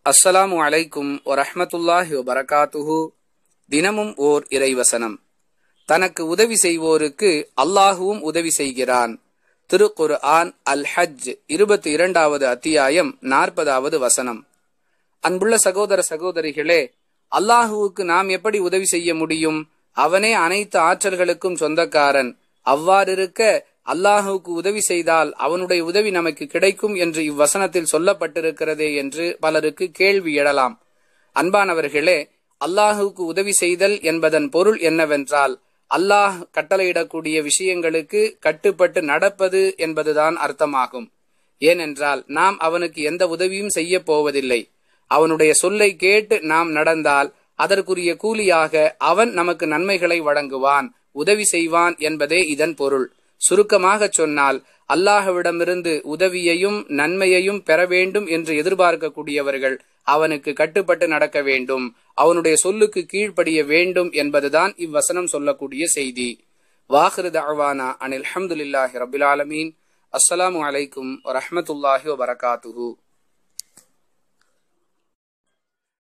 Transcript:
அஸ்ஸலாமு அலைக்கும் வரஹ்மத்துல்லாஹி வபரகாத்துஹு தினமும் ஓர் இறைவசனம் தனக்கு உதவி செய்வோருக்கு அல்லாஹுவும் உதவி செய்கிறான் திருக்குர் ஆன் அல் ஹஜ் இருபத்தி இரண்டாவது அத்தியாயம் நாற்பதாவது வசனம் அன்புள்ள சகோதர சகோதரிகளே அல்லாஹுவுக்கு நாம் எப்படி உதவி செய்ய முடியும் அவனே அனைத்து ஆற்றல்களுக்கும் சொந்தக்காரன் அவ்வாறிருக்க அல்லாஹுவுக்கு உதவி செய்தால் அவனுடைய உதவி நமக்கு கிடைக்கும் என்று இவ்வசனத்தில் சொல்லப்பட்டிருக்கிறதே என்று பலருக்கு கேள்வி எழலாம் அன்பானவர்களே அல்லாஹுவுக்கு உதவி செய்தல் என்பதன் பொருள் என்னவென்றால் அல்லாஹ் கட்டளையிடக்கூடிய விஷயங்களுக்கு கட்டுப்பட்டு நடப்பது என்பதுதான் அர்த்தமாகும் ஏனென்றால் நாம் அவனுக்கு எந்த உதவியும் செய்ய போவதில்லை அவனுடைய சொல்லை கேட்டு நாம் நடந்தால் அதற்குரிய கூலியாக அவன் நமக்கு நன்மைகளை வழங்குவான் உதவி செய்வான் என்பதே இதன் பொருள் சுருக்கமாக சொன்னால் அல்லாஹ்விடமிருந்து உதவியையும் நன்மையையும் பெற வேண்டும் என்று எதிர்பார்க்கக்கூடியவர்கள் அவனுக்கு கட்டுப்பட்டு நடக்க வேண்டும் அவனுடைய சொல்லுக்கு கீழ்ப்படிய வேண்டும் என்பதுதான் இவ்வசனம் சொல்லக்கூடிய செய்தி வாஹிரு தஅவானா அனில் அஹமதுல்லாஹி ரபில் ஆலமீன் அஸ்ஸலாமு அலைக்கும் வரஹமத்துல்லாஹி வபரகாத்துஹு